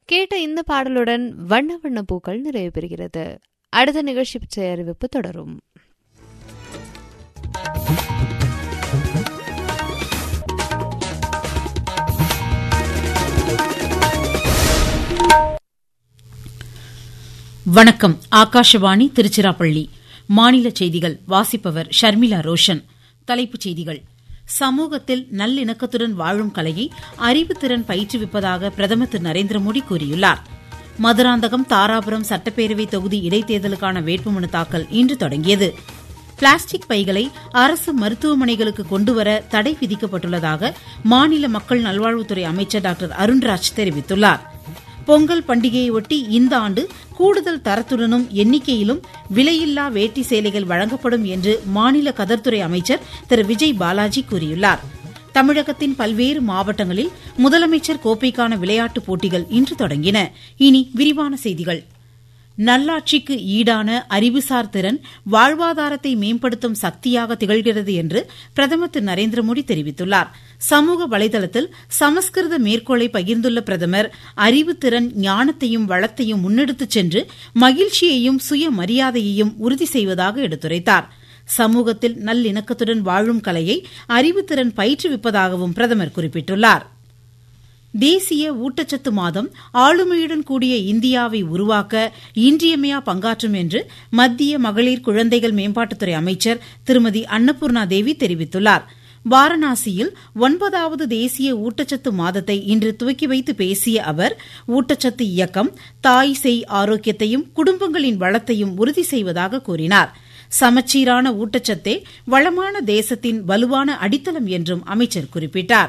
கேட்ட இந்த பாடலுடன் வண்ண வண்ண பூக்கள் நிறைவு பெறுகிறது அடுத்த நிகழ்ச்சி பற்றிய அறிவிப்பு தொடரும் வணக்கம் ஆகாஷவாணி திருச்சிராப்பள்ளி மாநில செய்திகள் வாசிப்பவர் ஷர்மிளா ரோஷன் தலைப்புச் செய்திகள் சமூகத்தில் நல்லிணக்கத்துடன் வாழும் கலையை அறிவுத்திறன் பயிற்றுவிப்பதாக பிரதமர் திரு நரேந்திர மோடி கூறியுள்ளார் மதுராந்தகம் தாராபுரம் சட்டப்பேரவை தொகுதி இடைத்தேர்தலுக்கான வேட்புமனு தாக்கல் இன்று தொடங்கியது பிளாஸ்டிக் பைகளை அரசு மருத்துவமனைகளுக்கு கொண்டுவர தடை விதிக்கப்பட்டுள்ளதாக மாநில மக்கள் நல்வாழ்வுத்துறை அமைச்சர் டாக்டர் அருண்ராஜ் தெரிவித்துள்ளார் பொங்கல் பண்டிகையொட்டி இந்த ஆண்டு கூடுதல் தரத்துடனும் எண்ணிக்கையிலும் விலையில்லா வேட்டி சேலைகள் வழங்கப்படும் என்று மாநில கதர்துறை அமைச்சர் திரு விஜய் பாலாஜி கூறியுள்ளார் தமிழகத்தின் பல்வேறு மாவட்டங்களில் முதலமைச்சர் கோப்பைக்கான விளையாட்டுப் போட்டிகள் இன்று தொடங்கின இனி விரிவான செய்திகள் நல்லாட்சிக்கு ஈடான அறிவுசார் திறன் வாழ்வாதாரத்தை மேம்படுத்தும் சக்தியாக திகழ்கிறது என்று பிரதமர் திரு நரேந்திர மோடி தெரிவித்துள்ளார் சமூக வலைதளத்தில் சமஸ்கிருத மேற்கோளை பகிர்ந்துள்ள பிரதமர் அறிவுத்திறன் ஞானத்தையும் வளத்தையும் முன்னெடுத்துச் சென்று மகிழ்ச்சியையும் சுயமரியாதையையும் உறுதி செய்வதாக எடுத்துரைத்தார் சமூகத்தில் நல்லிணக்கத்துடன் வாழும் கலையை அறிவுத்திறன் பயிற்றுவிப்பதாகவும் பிரதமர் குறிப்பிட்டுள்ளார் தேசிய ஊட்டச்சத்து மாதம் ஆளுமையுடன் கூடிய இந்தியாவை உருவாக்க இன்றியமையா பங்காற்றும் என்று மத்திய மகளிர் குழந்தைகள் மேம்பாட்டுத்துறை அமைச்சர் திருமதி அன்னபூர்ணா தேவி தெரிவித்துள்ளார் வாரணாசியில் ஒன்பதாவது தேசிய ஊட்டச்சத்து மாதத்தை இன்று துவக்கி வைத்து பேசிய அவர் ஊட்டச்சத்து இயக்கம் தாய் செய் ஆரோக்கியத்தையும் குடும்பங்களின் வளத்தையும் உறுதி செய்வதாக கூறினார் சமச்சீரான ஊட்டச்சத்தே வளமான தேசத்தின் வலுவான அடித்தளம் என்றும் அமைச்சர் குறிப்பிட்டார்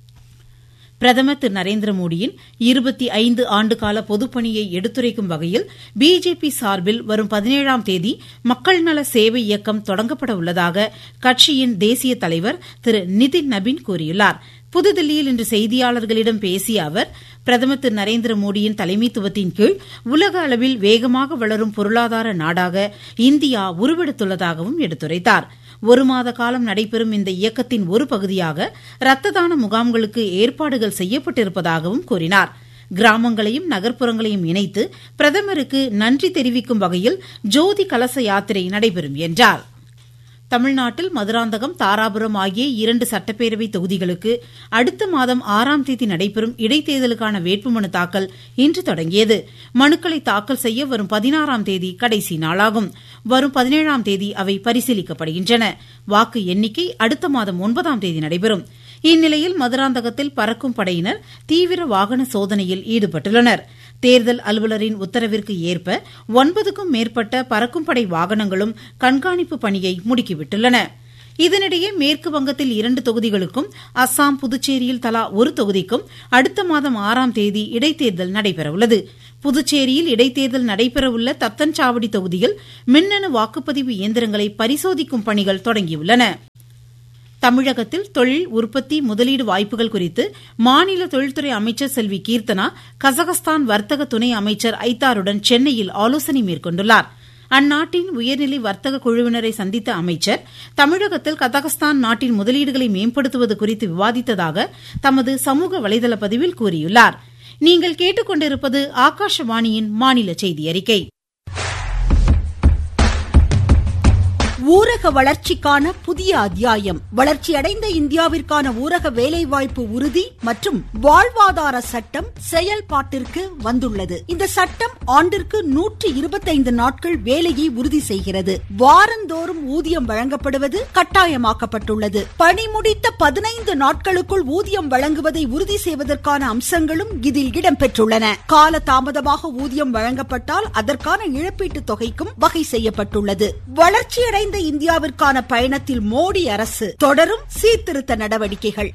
பிரதமர் திரு நரேந்திர மோடியின் இருபத்தி ஐந்து ஆண்டுகால பொதுப்பணியை எடுத்துரைக்கும் வகையில் பிஜேபி சார்பில் வரும் பதினேழாம் தேதி மக்கள் நல சேவை இயக்கம் தொடங்கப்பட உள்ளதாக கட்சியின் தேசிய தலைவர் திரு நிதின் நபின் கூறியுள்ளார் புதுதில்லியில் இன்று செய்தியாளர்களிடம் பேசிய அவர் பிரதமர் திரு நரேந்திர மோடியின் தலைமைத்துவத்தின் கீழ் உலக அளவில் வேகமாக வளரும் பொருளாதார நாடாக இந்தியா உருவெடுத்துள்ளதாகவும் எடுத்துரைத்தாா் ஒரு மாத காலம் நடைபெறும் இந்த இயக்கத்தின் ஒரு பகுதியாக ரத்த தான முகாம்களுக்கு ஏற்பாடுகள் செய்யப்பட்டிருப்பதாகவும் கூறினார் கிராமங்களையும் நகர்ப்புறங்களையும் இணைத்து பிரதமருக்கு நன்றி தெரிவிக்கும் வகையில் ஜோதி கலச யாத்திரை நடைபெறும் என்றார் தமிழ்நாட்டில் மதுராந்தகம் தாராபுரம் ஆகிய இரண்டு சட்டப்பேரவை தொகுதிகளுக்கு அடுத்த மாதம் ஆறாம் தேதி நடைபெறும் இடைத்தேர்தலுக்கான வேட்புமனு தாக்கல் இன்று தொடங்கியது மனுக்களை தாக்கல் செய்ய வரும் பதினாறாம் தேதி கடைசி நாளாகும் வரும் பதினேழாம் தேதி அவை பரிசீலிக்கப்படுகின்றன வாக்கு எண்ணிக்கை அடுத்த மாதம் ஒன்பதாம் தேதி நடைபெறும் இந்நிலையில் மதுராந்தகத்தில் பறக்கும் படையினர் தீவிர வாகன சோதனையில் ஈடுபட்டுள்ளனா் தேர்தல் அலுவலரின் உத்தரவிற்கு ஏற்ப ஒன்பதுக்கும் மேற்பட்ட பறக்கும் படை வாகனங்களும் கண்காணிப்பு பணியை முடுக்கிவிட்டுள்ளன இதனிடையே மேற்கு வங்கத்தில் இரண்டு தொகுதிகளுக்கும் அஸ்ஸாம் புதுச்சேரியில் தலா ஒரு தொகுதிக்கும் அடுத்த மாதம் ஆறாம் தேதி இடைத்தேர்தல் நடைபெறவுள்ளது புதுச்சேரியில் இடைத்தேர்தல் நடைபெறவுள்ள தத்தன்சாவடி தொகுதியில் மின்னணு வாக்குப்பதிவு இயந்திரங்களை பரிசோதிக்கும் பணிகள் தொடங்கியுள்ளன தமிழகத்தில் தொழில் உற்பத்தி முதலீடு வாய்ப்புகள் குறித்து மாநில தொழில்துறை அமைச்சர் செல்வி கீர்த்தனா கசகஸ்தான் வர்த்தக துணை அமைச்சர் ஐத்தாருடன் சென்னையில் ஆலோசனை மேற்கொண்டுள்ளார் அந்நாட்டின் உயர்நிலை வர்த்தக குழுவினரை சந்தித்த அமைச்சர் தமிழகத்தில் கதகஸ்தான் நாட்டின் முதலீடுகளை மேம்படுத்துவது குறித்து விவாதித்ததாக தமது சமூக வலைதள பதிவில் கூறியுள்ளார் நீங்கள் கேட்டுக்கொண்டிருப்பது ஆகாஷவாணியின் மாநில செய்தி அறிக்கை ஊரக வளர்ச்சிக்கான புதிய அத்தியாயம் வளர்ச்சியடைந்த இந்தியாவிற்கான ஊரக வேலைவாய்ப்பு உறுதி மற்றும் வாழ்வாதார சட்டம் செயல்பாட்டிற்கு வந்துள்ளது இந்த சட்டம் ஆண்டிற்கு நூற்றி இருபத்தைந்து நாட்கள் வேலையை உறுதி செய்கிறது வாரந்தோறும் ஊதியம் வழங்கப்படுவது கட்டாயமாக்கப்பட்டுள்ளது பணி முடித்த பதினைந்து நாட்களுக்குள் ஊதியம் வழங்குவதை உறுதி செய்வதற்கான அம்சங்களும் இதில் இடம்பெற்றுள்ளன கால தாமதமாக ஊதியம் வழங்கப்பட்டால் அதற்கான இழப்பீட்டு தொகைக்கும் வகை செய்யப்பட்டுள்ளது வளர்ச்சியடைந்த வளர்ந்த இந்தியாவிற்கான பயணத்தில் மோடி அரசு தொடரும் சீர்திருத்த நடவடிக்கைகள்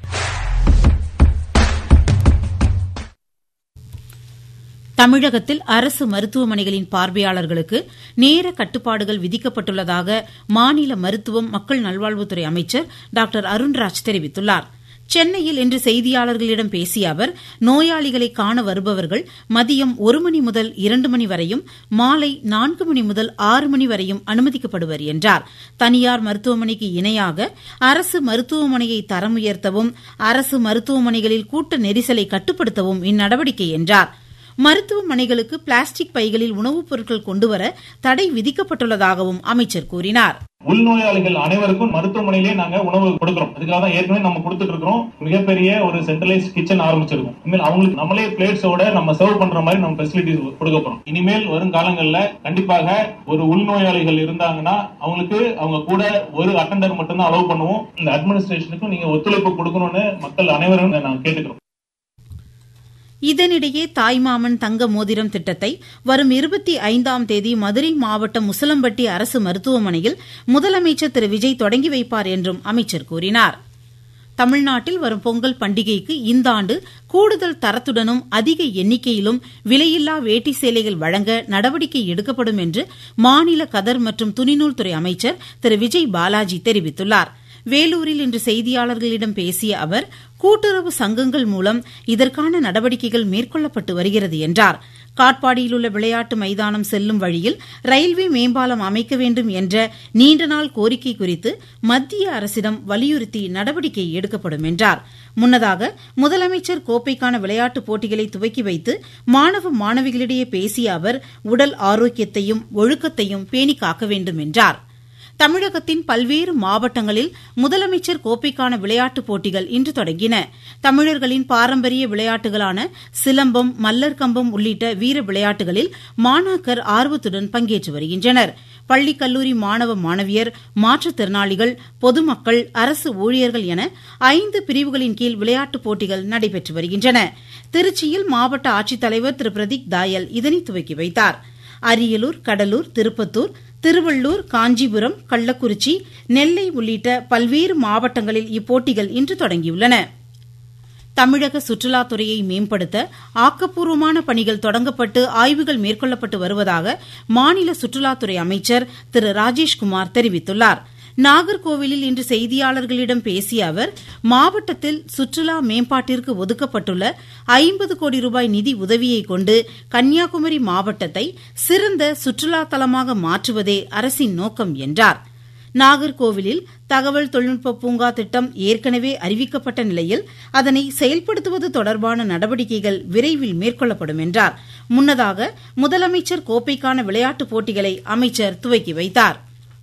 தமிழகத்தில் அரசு மருத்துவமனைகளின் பார்வையாளர்களுக்கு நேர கட்டுப்பாடுகள் விதிக்கப்பட்டுள்ளதாக மாநில மருத்துவம் மக்கள் நல்வாழ்வுத்துறை அமைச்சர் டாக்டர் அருண்ராஜ் தெரிவித்துள்ளாா் சென்னையில் இன்று செய்தியாளர்களிடம் பேசிய அவர் நோயாளிகளை காண வருபவர்கள் மதியம் ஒரு மணி முதல் இரண்டு மணி வரையும் மாலை நான்கு மணி முதல் ஆறு மணி வரையும் அனுமதிக்கப்படுவர் என்றார் தனியார் மருத்துவமனைக்கு இணையாக அரசு மருத்துவமனையை தரம் உயர்த்தவும் அரசு மருத்துவமனைகளில் கூட்ட நெரிசலை கட்டுப்படுத்தவும் இந்நடவடிக்கை என்றார் மருத்துவமனைகளுக்கு பிளாஸ்டிக் பைகளில் உணவுப் பொருட்கள் கொண்டுவர தடை விதிக்கப்பட்டுள்ளதாகவும் அமைச்சர் கூறினார் உள்நோயாளிகள் அனைவருக்கும் மருத்துவமனையிலேயே நாங்க உணவு கொடுக்கிறோம் அதுக்காக தான் ஏற்கனவே நம்ம கொடுத்துட்டு இருக்கிறோம் மிகப்பெரிய ஒரு சென்ட்ரலைஸ் கிச்சன் ஆரம்பிச்சிருக்கோம் இனிமேல் அவங்களுக்கு நம்மளே பிளேட்ஸோட நம்ம சர்வ் பண்ற மாதிரி நம்ம ஃபெசிலிட்டிஸ் கொடுக்க போறோம் இனிமேல் வரும் காலங்கள்ல கண்டிப்பாக ஒரு உள்நோயாளிகள் இருந்தாங்கன்னா அவங்களுக்கு அவங்க கூட ஒரு அட்டண்டர் மட்டும் தான் அலோவ் பண்ணுவோம் இந்த அட்மினிஸ்ட்ரேஷனுக்கும் நீங்க ஒத்துழைப்பு கொடுக்கணும்னு மக்கள் அனைவரும் நான் கேட்டுக்கிறோம் இதனிடையே தாய்மாமன் தங்க மோதிரம் திட்டத்தை வரும் இருபத்தி ஐந்தாம் தேதி மதுரை மாவட்டம் முசலம்பட்டி அரசு மருத்துவமனையில் முதலமைச்சர் திரு விஜய் தொடங்கி வைப்பார் என்றும் அமைச்சர் கூறினார் தமிழ்நாட்டில் வரும் பொங்கல் பண்டிகைக்கு இந்த ஆண்டு கூடுதல் தரத்துடனும் அதிக எண்ணிக்கையிலும் விலையில்லா வேட்டி சேலைகள் வழங்க நடவடிக்கை எடுக்கப்படும் என்று மாநில கதர் மற்றும் துணிநூல் துறை அமைச்சர் திரு விஜய் பாலாஜி தெரிவித்துள்ளார் வேலூரில் இன்று செய்தியாளர்களிடம் பேசிய அவர் கூட்டுறவு சங்கங்கள் மூலம் இதற்கான நடவடிக்கைகள் மேற்கொள்ளப்பட்டு வருகிறது என்றார் காட்பாடியில் உள்ள விளையாட்டு மைதானம் செல்லும் வழியில் ரயில்வே மேம்பாலம் அமைக்க வேண்டும் என்ற நீண்டநாள் கோரிக்கை குறித்து மத்திய அரசிடம் வலியுறுத்தி நடவடிக்கை எடுக்கப்படும் என்றார் முன்னதாக முதலமைச்சர் கோப்பைக்கான விளையாட்டுப் போட்டிகளை துவக்கி வைத்து மாணவ மாணவிகளிடையே பேசிய அவர் உடல் ஆரோக்கியத்தையும் ஒழுக்கத்தையும் பேணி காக்க வேண்டும் என்றார் தமிழகத்தின் பல்வேறு மாவட்டங்களில் முதலமைச்சர் கோப்பைக்கான விளையாட்டுப் போட்டிகள் இன்று தொடங்கின தமிழர்களின் பாரம்பரிய விளையாட்டுகளான சிலம்பம் மல்லர் கம்பம் உள்ளிட்ட வீர விளையாட்டுகளில் மாணாக்கர் ஆர்வத்துடன் பங்கேற்று வருகின்றனர் பள்ளி கல்லூரி மாணவ மாணவியர் மாற்றுத்திறனாளிகள் பொதுமக்கள் அரசு ஊழியர்கள் என ஐந்து பிரிவுகளின் கீழ் விளையாட்டுப் போட்டிகள் நடைபெற்று வருகின்றன திருச்சியில் மாவட்ட ஆட்சித்தலைவர் திரு பிரதீக் தாயல் இதனை துவக்கி வைத்தார் அரியலூர் கடலூர் திருப்பத்தூர் திருவள்ளூர் காஞ்சிபுரம் கள்ளக்குறிச்சி நெல்லை உள்ளிட்ட பல்வேறு மாவட்டங்களில் இப்போட்டிகள் இன்று தொடங்கியுள்ளன தமிழக சுற்றுலாத்துறையை மேம்படுத்த ஆக்கப்பூர்வமான பணிகள் தொடங்கப்பட்டு ஆய்வுகள் மேற்கொள்ளப்பட்டு வருவதாக மாநில சுற்றுலாத்துறை அமைச்சர் திரு ராஜேஷ்குமார் தெரிவித்துள்ளார் நாகர்கோவிலில் இன்று செய்தியாளர்களிடம் பேசிய அவர் மாவட்டத்தில் சுற்றுலா மேம்பாட்டிற்கு ஒதுக்கப்பட்டுள்ள ஐம்பது கோடி ரூபாய் நிதி உதவியை கொண்டு கன்னியாகுமரி மாவட்டத்தை சிறந்த சுற்றுலா தலமாக மாற்றுவதே அரசின் நோக்கம் என்றார் நாகர்கோவிலில் தகவல் தொழில்நுட்ப பூங்கா திட்டம் ஏற்கனவே அறிவிக்கப்பட்ட நிலையில் அதனை செயல்படுத்துவது தொடர்பான நடவடிக்கைகள் விரைவில் மேற்கொள்ளப்படும் என்றார் முன்னதாக முதலமைச்சர் கோப்பைக்கான விளையாட்டுப் போட்டிகளை அமைச்சர் துவக்கி வைத்தார்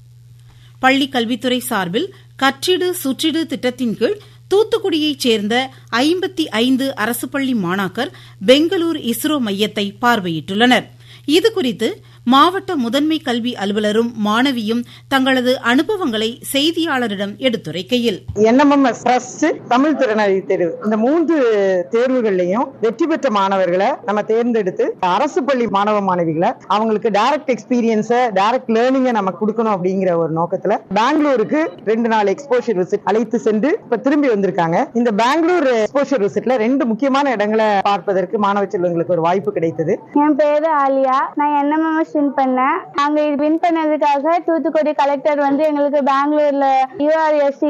பள்ளிக் கல்வித்துறை சார்பில் கற்றிடு சுற்றிடு திட்டத்தின் கீழ் தூத்துக்குடியைச் சேர்ந்த ஐம்பத்தி ஐந்து அரசு பள்ளி மாணாக்கர் பெங்களூரு இஸ்ரோ மையத்தை பார்வையிட்டுள்ளனர் இதுகுறித்து மாவட்ட முதன்மை கல்வி அலுவலரும் மாணவியும் தங்களது அனுபவங்களை செய்தியாளரிடம் எடுத்துரைக்கையில் என்எம்எம்எஸ் ட்ரஸ்ட் தமிழ் திறனாளி தேர்வு இந்த மூன்று தேர்வுகள்லையும் வெற்றி பெற்ற மாணவர்களை நம்ம தேர்ந்தெடுத்து அரசு பள்ளி மாணவ மாணவிகளை அவங்களுக்கு டைரக்ட் எக்ஸ்பீரியன்ஸ டைரக்ட் லேர்னிங்கை நம்ம கொடுக்கணும் அப்படிங்கிற ஒரு நோக்கத்துல பெங்களூருக்கு ரெண்டு நாள் எக்ஸ்போஷர் விசிட் அழைத்து சென்று இப்ப திரும்பி வந்திருக்காங்க இந்த பெங்களூர் எக்ஸ்போஷர் விசிட்ல ரெண்டு முக்கியமான இடங்களை பார்ப்பதற்கு மாணவ செல்வங்களுக்கு ஒரு வாய்ப்பு கிடைத்தது என் பேரு ஆலியா நான் என்எம்எம்எஸ் வின் பண்ணேன் நாங்க இது வின் பண்ணதுக்காக தூத்துக்குடி கலெக்டர் வந்து எங்களுக்கு பெங்களூர்ல யூஆர்எஸ்சி